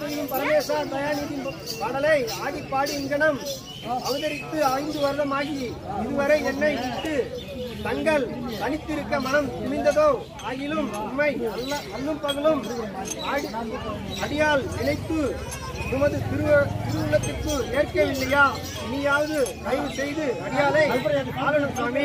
செய்யும் பரமேசா தயாநிதியின் பாடலை ஆடி பாடி இங்கனம் அவதரித்து ஐந்து வருடம் ஆகி இதுவரை என்னை விட்டு தங்கள் தனித்திருக்க மனம் துணிந்ததோ ஆகிலும் உண்மை அல்ல அல்லும் பகலும் ஆடி அடியால் நினைத்து உமது திரு திருவுள்ளத்திற்கு ஏற்கவில்லையா நீயாவது தயவு செய்து அடியாலை ஆளணும் சுவாமி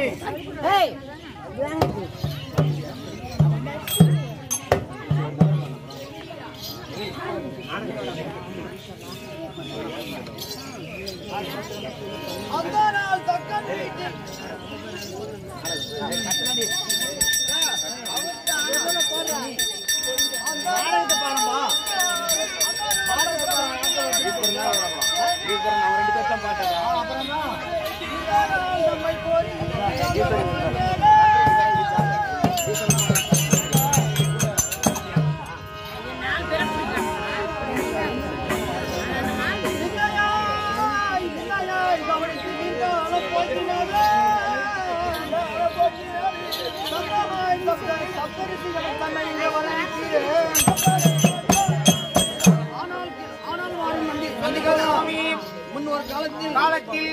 முன்னொரு காலத்தில் காலத்தில்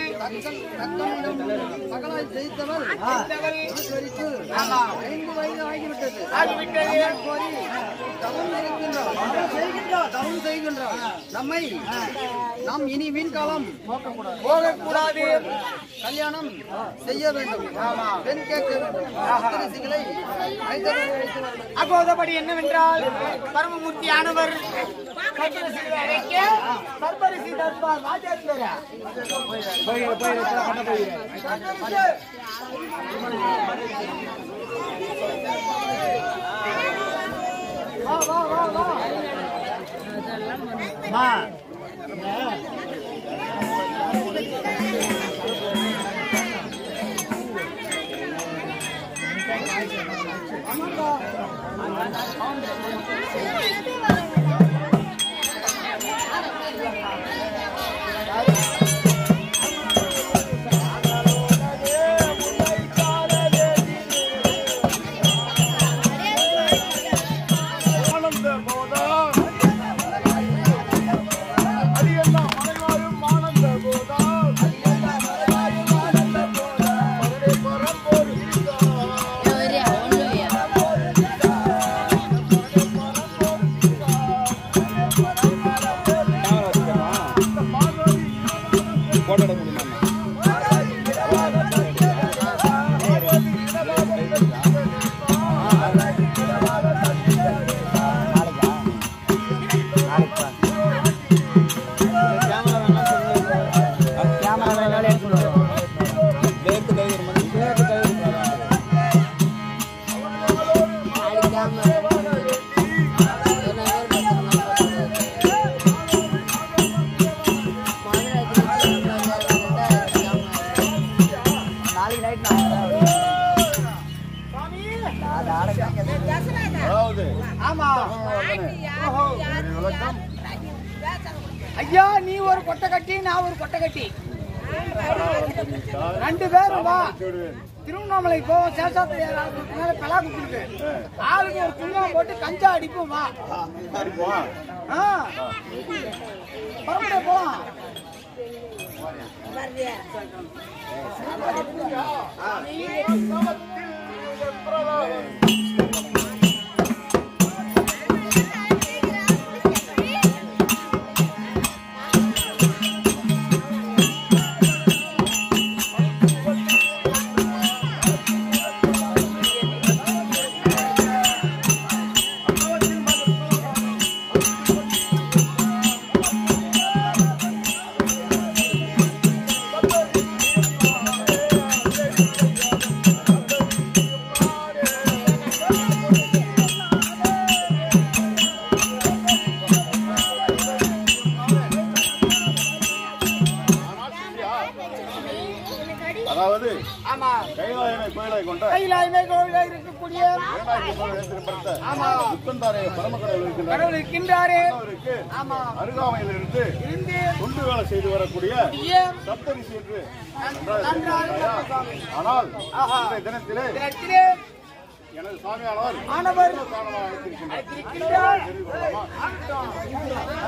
சகலாய் ஜெயித்தவர் ஈஸ்வரிக்கு ஐந்து வயது ஆகிவிட்டது ஆகிவிட்டது தவம் இருக்கின்றார் தவம் செய்கின்றார் தவம் செய்கின்றார் நம்மை நாம் இனி வீண் காலம் போகக்கூடாது கல்யாணம் செய்ய வேண்டும் பெண் கேட்க வேண்டும் பத்திரிகைகளை ஐந்தரை அழைத்து வர வேண்டும். அகோதபடி என்னவென்றால் பரமமூர்த்தியானவர் சர்பரிசிகளை அழைக்க சர்பரிசி தர்பார் ராஜேந்திர வா வா வா வா மா ஆமா ஓஹோ. ஐயா நீ ஒரு கொட்டை கட்டி நான் ஒரு கொட்டை கட்டி ரெண்டு பேரும் வா திருவண்ணாமலை போவோம் சேஷாத்திரி மேல பலா குத்துருக்கு ஆளுக்கு ஒரு குங்குமம் போட்டு கஞ்சா அடிப்போம் வா ஆ. பரம்பரை போலாம் அதாவது ஆமா கைலாயனை கோயிலை கொண்ட கைலாயமே கோவில இருக்கக்கூடிய இரண்டாயிரத்தி பதினேழு எழுத்திருப்படுத்த ஆமா முத்தந்தாரைய பரமக்கடவுள் இருக்கின்றார் கடவுள் இருக்கின்றாரே அவருக்கு ஆமா அருகாமையில் இருந்து இருந்து தொண்டு வேலை செய்து வரக்கூடிய ஏன் சப்தரிசி என்று நன்றாக ஆனால் இன்றைய தினத்திலே தினத்திலே எனது சாமியானவர் ஆனவர் காரணமாக வைத்திருக்கின்றார் இருக்கின்றார். தெரிந்து கொள்ளலாமா?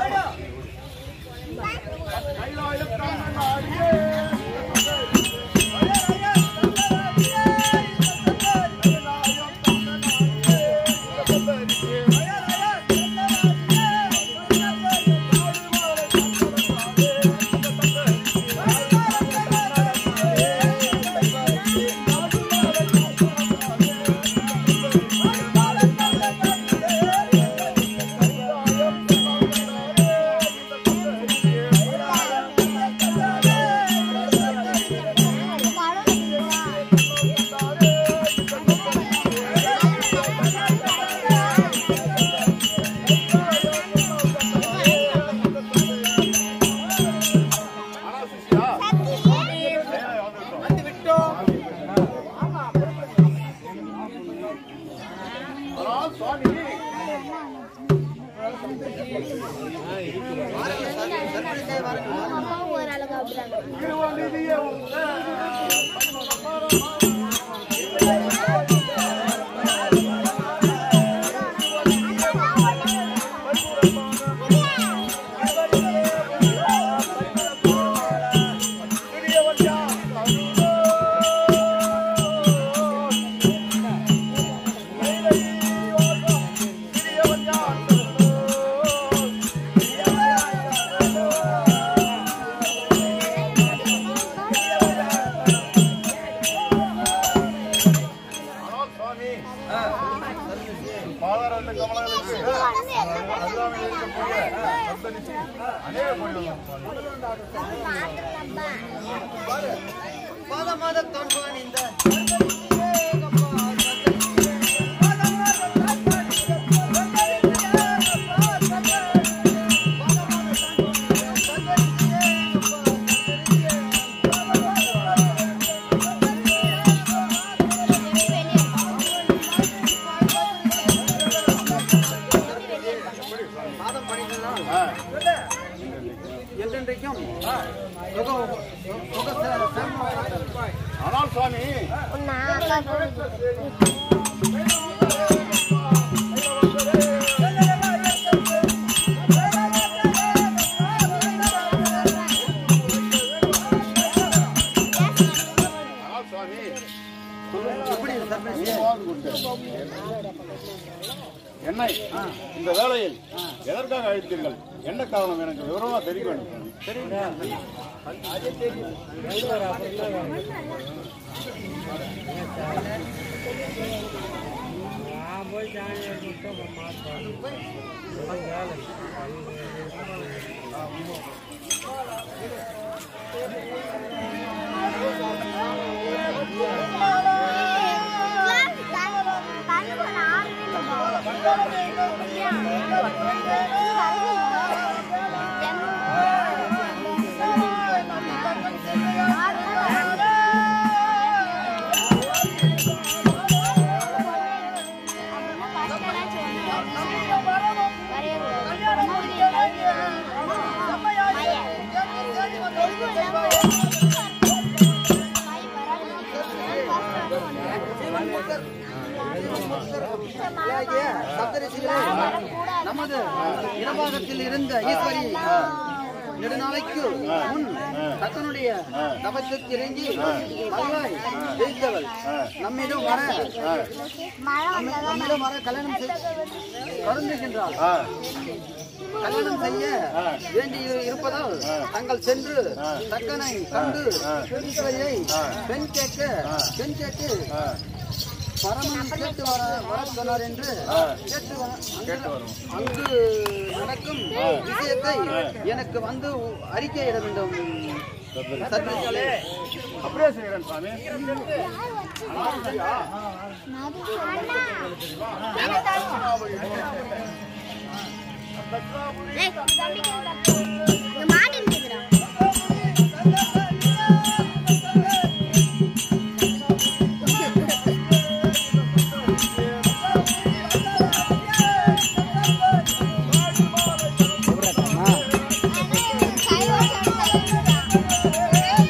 ஆனா சிஷ்யா, நேரா வந்துவிட்டோம். வந்து விட்டோம் ஆனால் சுவாமி திருவள்ளிய ஆனால் சுவாமி பாதாரத்து கமலங்களுக்கு அருகாமையில் இருக்கக்கூடிய சப்தரிஷி அநேக கோயில்கள் சுவாமி. மாத மாத தோன்றுவான் இந்த மாதம் பண்ணிக்கலாம் ஆ, என்றென்றைக்கும் சுக சுக சே- சேமமாக ஆனால் சுவாமி ஆனால் சுவாமி எப்படி சர்ப்ரைஸ் நீவாது கொண்டு என்னை இந்த வேளையில் எதற்காக அழைத்தீர்கள் என்ன காரணம் எனக்கு விவரமா தெரிய வேண்டும் சுவாமி. சப்தரிசிகளே நமது இடபாகத்தில் இருந்த ஈஸ்வரி நெடுநாளைக்கு முன் தக்கனுடைய தபத்துக்கு இறங்கி மகளாய் ஜெயித்தவள் நம்மிடம் வர நம்ம- நம்மிடம் வர கல்யாணம் செய்- வருந்துகின்றாள் ஆ, கல்யாணம் செய்ய வேண்டி இருப்பதால் தங்கள் சென்று தக்கனை கண்டு ஈஸ்வரியை பெண் கேட்க பெண் கேட்டு பரமன் கேட்டு வர வர சொன்னார் என்று கேட்டு வ- அங்கு- அங்கு நடக்கும் விஷயத்தை எனக்கு வந்து அறிக்கையிட வேண்டும் சர்வீஸ்களே அப்படியே செய்கிறேன் சுவாமி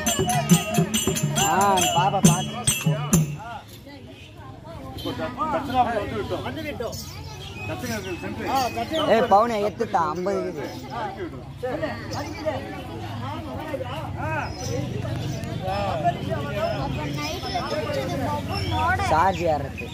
பாபா பாத்து இப்போ தட்சணை ஏய் பவுனை எத்துட்டா ஐம்பது இருக்குது சார்ஜ் ஏறது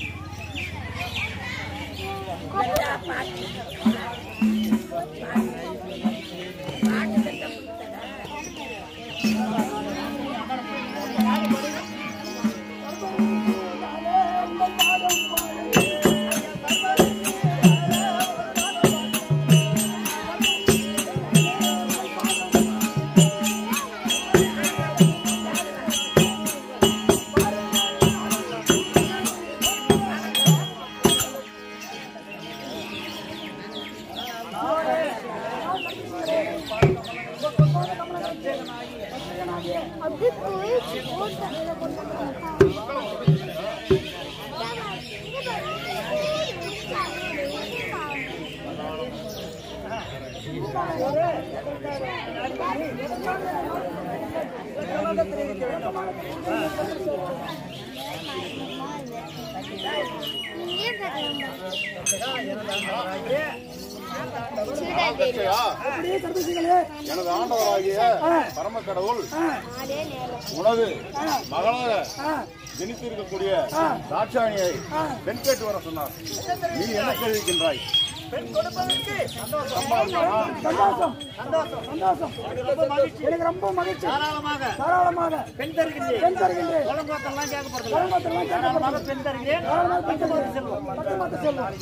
ஆகச்சையா, எனது ஆண்டவராகிய பரம கடவுள் உனது மகளாக ஜனித்திருக்கக்கூடிய தாட்சாணியை பெண் கேட்டு வர சொன்னார் நீ என்ன கேள்விக்கின்றாய் சம்பாதித்தானா? சந்தோஷம் சந்தோஷம் எனக்கு ரொம்ப மகிழ்ச்சி தாராளமாக தாராளமாக பெண் தருகின்றேன் பெண் தருகின்றேன் குளங்கோத்தெல்லாம் கேட்க போறது குடும்பத்தெல்லாம் தாராளமாக பெண் தருகிறேன் தாராளமாக பெண் தருகின்றேன். பத்தொன்பது செல்வம்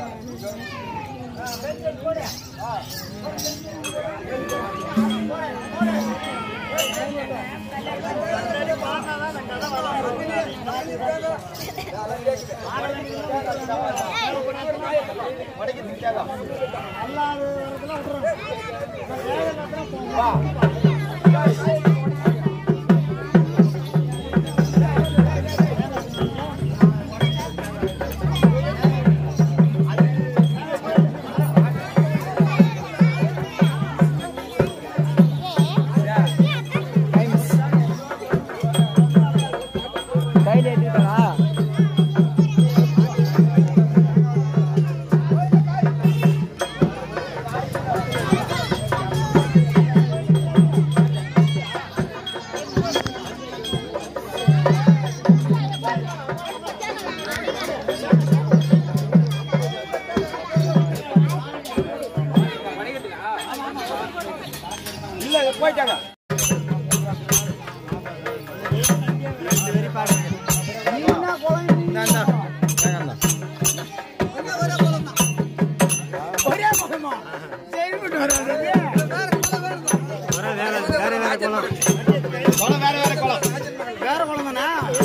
கையில் எடுத்துட்டா இல்ல போயிட்டாங்க நீ என்ன குழந்தை ஒரே முகமா செய்துட்டு வராது வேற குளம் தானா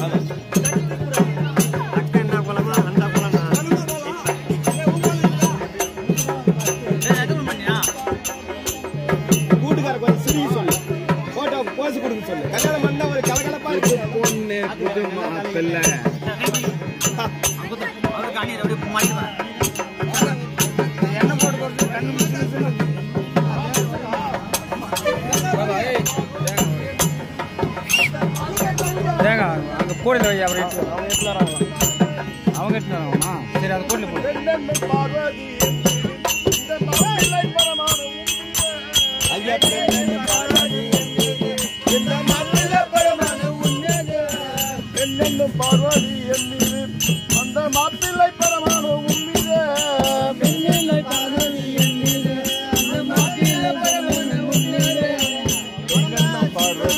கூட்டுக்கார கொஞ்சம் சிரிக்க சொல்லு போட்டோ போஸ் கொடுக்க சொல்லு கல்யாணம் பண்ண ஒரு கலகலப்பா இருக்கு பொண்ணு புது மாப்பிள்ளை தேங்க அங்கே கூடையில் வை அப்புறம் எடுத்து அவங்க எடுத்து வராங்களா அவங்க எடுத்து வராங்கம்மா சரி அது கூடையில் போடு ஐயா பெண்ணு பார்வதி இந்த மண்ணில பரமான உன்னது பெண்ணென்னும் பார்வதி என்னது அந்த மாப்பிள்ளை பரமான உன்மீது பெண்ணிலை பார்வதி என்னது அந்த மாப்பிள்ளை பரமான உன்மீது பெண்ணென்னும் பார்வதி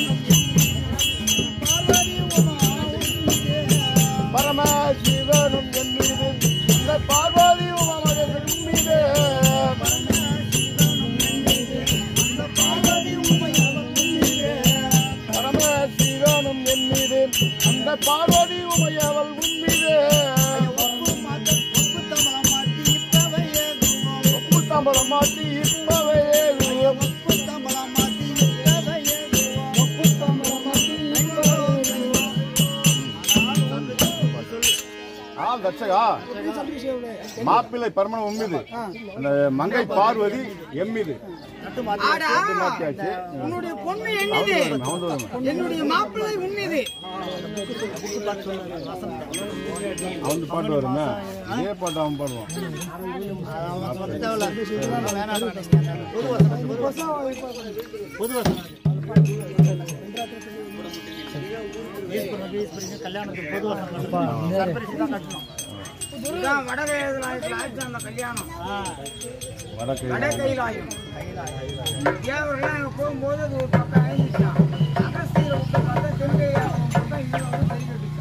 பரமசிவனும் என் மீது இந்த பார்வதி உமது மீது பரமசிவனும் என் மீது அந்த பார்வதி உமையவள் உன் மீது உப்பு தம்பளம் மாட்டி இப்பவே ஏகுவோம். ஆம், தட்ச அர்ச்சகா மாப்பிள்ளை பரமணம் உம்மிது அந்த மங்கை பார்வதி எம்மிது ஆடா மாத்தியாச்சு உன்னுடைய பொண்ணு என்னது அவன் வருவான் என்னுடைய மாப்பிள்ளை உன்னது அவன் பாட்டு வருமே இதே பாட்டு அவன் பாடுவான் இதுதான் வடகைலாயத்தில் ஆயிடுச்சு அந்த கல்யாணம் வடக்கு வட கைலாயம் தேவர்கள்லாம் அங்கே போகும்போது அது ஒரு பக்கம் ஆயிடுச்சான் அகஸ்தியரை விட்டு பார்த்தா தென்கையாயம் பக்கம் இங்கே வந்து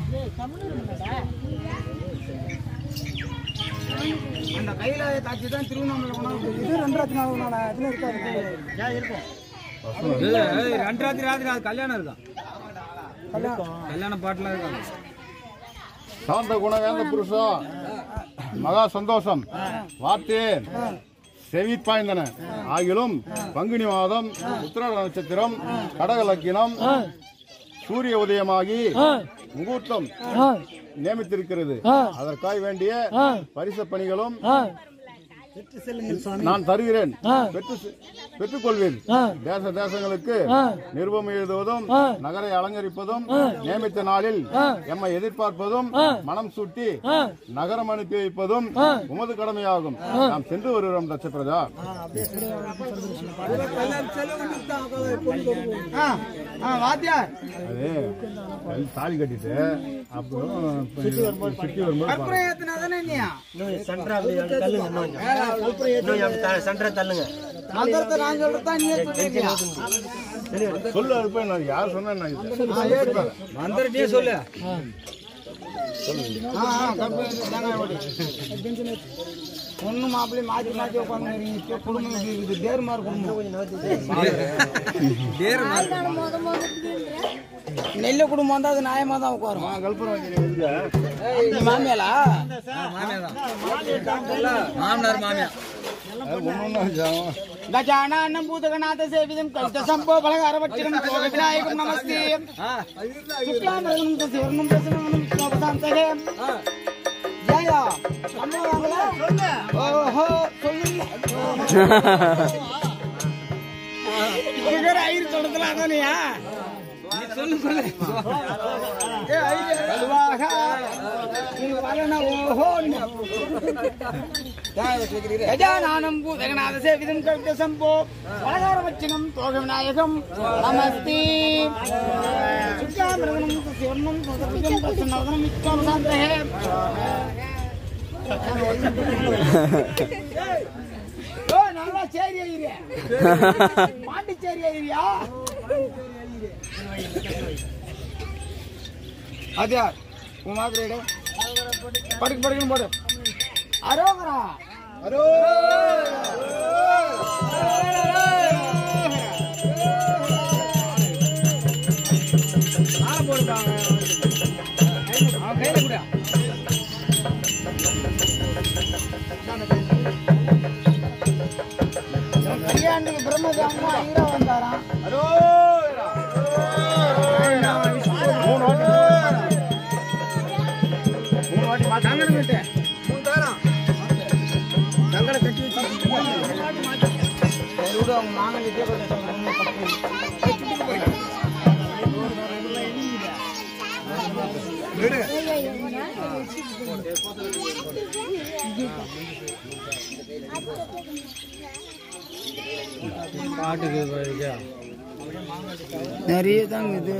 தெரிஞ்சுக்கிட்டான் அந்த கைலாய காட்சி தான் திருவண்ணாமலை கொண்டாந்து இது ரெண்டாயிரத்தி நாலு நாள் இதுல இருக்காது இருக்கும் இல்ல ஏய், ரெண்டு ராத்திரி ராத்திரி அது கல்யாணம் இருக்கா கல்யாண பாட்டுலாம் இருக்காங்க சாந்த குணவேந்த புருஷம் மகா சந்தோஷம் வார்த்தேன் செவிப்பாய்ந்தன ஆகிலும் பங்குனி மாதம் உத்திராட நட்சத்திரம் கடக லக்கினம் சூரிய உதயமாகி முகூர்த்தம் நியமித்திருக்கிறது அதற்காக வேண்டிய பரிச பணிகளும் நான் தருகிறேன் பெற்று செ- பெற்றுக்கொள்வேன் தேச தேசங்களுக்கு நிருபம் எழுதுவதும் நகரை அலங்கரிப்பதும் நியமித்த நாளில் எம்மை எதிர்பார்ப்பதும் மனம் சூட்டி நகரம் அனுப்பி வைப்பதும் உமது கடமையாகும் நாம் சென்று வருகிறோம் தட்சபிரஜா ஆ ஆ வாத்தியார் அது கல் தாலி கட்டிட்டு அப்புறம் சுற்றி வரும்போது பார்க்கணும். கற்பூரம் ஏத்துனா தானே நீயா மந்திரத்தை நான் சொல்றதா நீ சொல்லியா சொல்லு அது போய் நான் யார் சொன்னா நான் இது? மந்திரத்தையே சொல்லு ஆ ஆ கற்பூரம் ஏத்து தேங்காய் ஓடி பொண்ணு மாப்பிள்ளை மாத்தி மாத்தி உட்காந்து குடும்பம் எப்படி இருக்குது தேர்மார் குடும்பம் நெல்ல குடும்பம் வந்தா அது நியாயமா தான் உட்காரும் கல்புரம் வைக்கிறீங்க நீ மாமியாளா மாமனார் மாமியா గజానాన్నం భూతగణాథ సేవితం కవిత సంభో బలగారవచ్చరం భోగ వినాయకం నమస్తే శుక్లాంబరం శివర్ణం ప్రసన్నం విష్ణోపశాంతహే జయ అమ్మ వాங்கல ஓஹோ சொல்லுங்க ஐயர் சொல்றதுல அதானியா சொல்லு சொல்லு ஏ ஐயர் அல்வாக நீங்க வரனா ஓஹோ గజానానం భూతగణాథ సేవితం కవిత సంభో బలగారవచ్చనం తోగ వినాయకం నమస్తే శుక్లాంబరం శివర్ణం ప్రసన్నం ప్రసన్నవదనం విష్ణోపశాంతహే ஓ நல்லா சேரி ஐயரே பாண்டிச்சேரி ஐயரியா அதே உன் மாதிரி படுக்கு படுக்குன்னு போடு அரோகரா அவன் கையில கூட கல்யாணுக்கு பிரம்மதி அம்மா ஐயரா வந்தாராம் கங்கணம் கட்டு மூணு தாரம் கங்கணம் கட்டி வச்சு விட அவங்க நாங்கள் விடு பாட்டுக்கு இது நிறைய தாங்க இது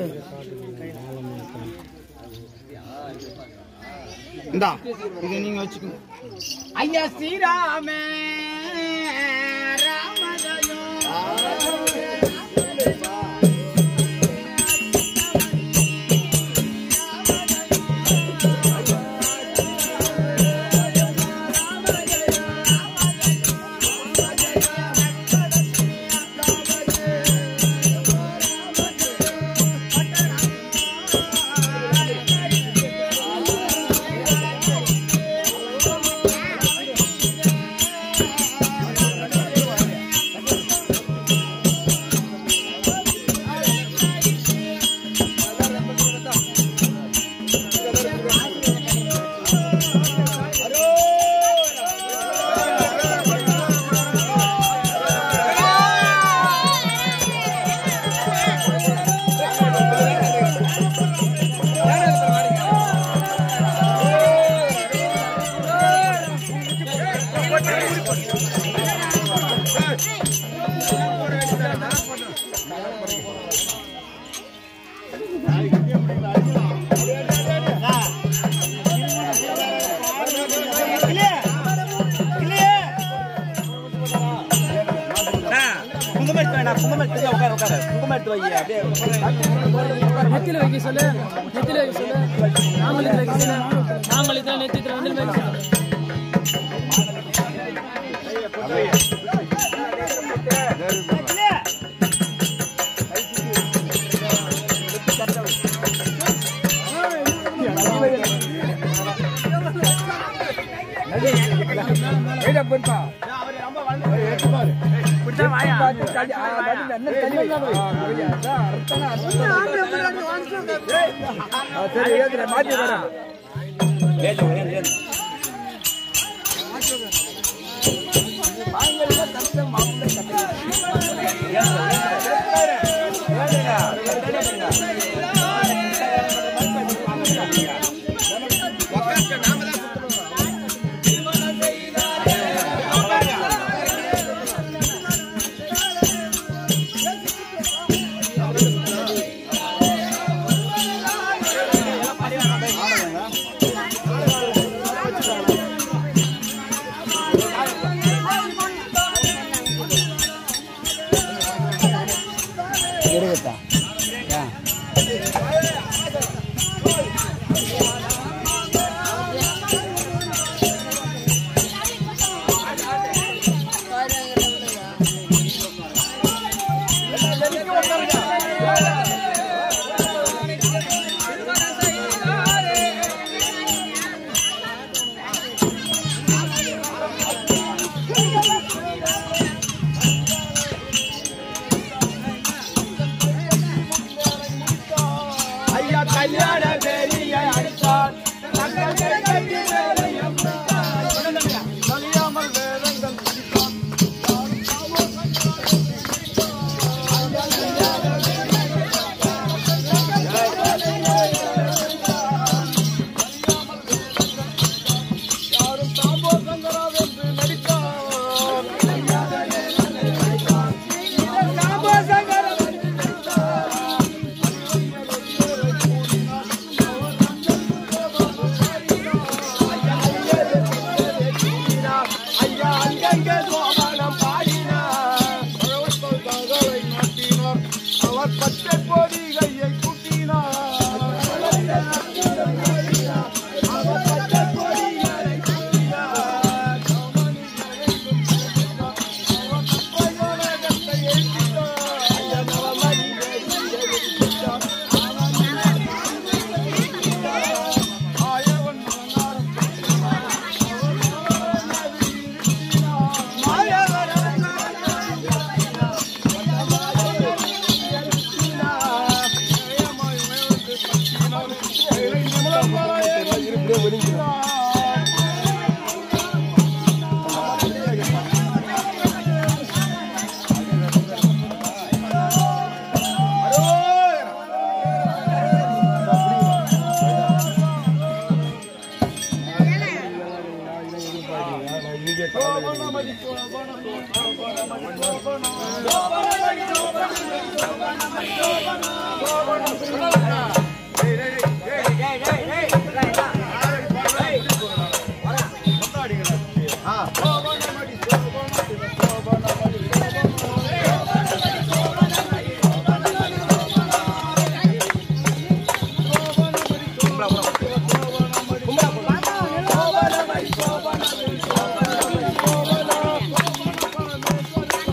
இந்தா இது நீங்க வச்சுக்கோங்க ஐயா ஸ்ரீராமே நெத்தில வைக்க சொல்லு நெத்தில வைக்க சொல்லு நாமளுக்கு வைக்க சொல்லு நாமளுக்கு தான் நெத்தில வந்து வைக்க சொல்லு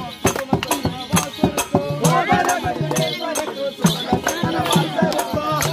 Bye.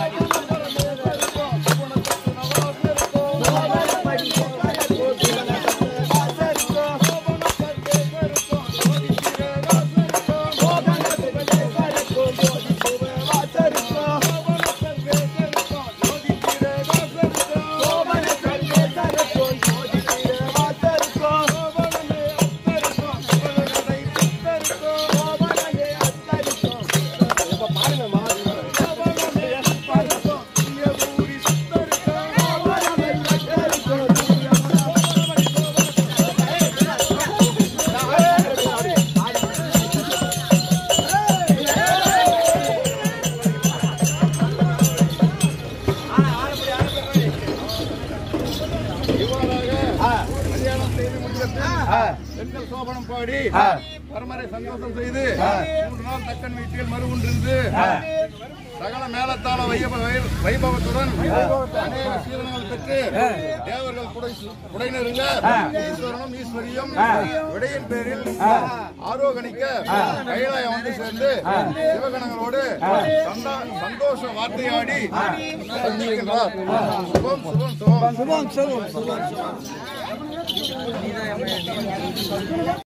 பெண்கள் சோபனம் பாடி பரமரை சந்தோஷம் செய்து மூன்று நாள் தக்கன் வீட்டில் மறு ஒன்றிருந்து சகல மேலத்தாள வைபவ வைபவத்துடன் அநேக சீதனங்கள் பெற்று தேவர்கள் குடை குடைநெருங்க ஈஸ்வரனும் ஈஸ்வரியும் விடையின் பேரில் ஆரோகணிக்க கைலாயம் வந்து சேர்ந்து சிவகணங்களோடு சந்தா- சந்தோஷ வார்த்தையாடி சந்திக்கின்றார் சுபம் சுபம் சுபம் சுபம் சுபம்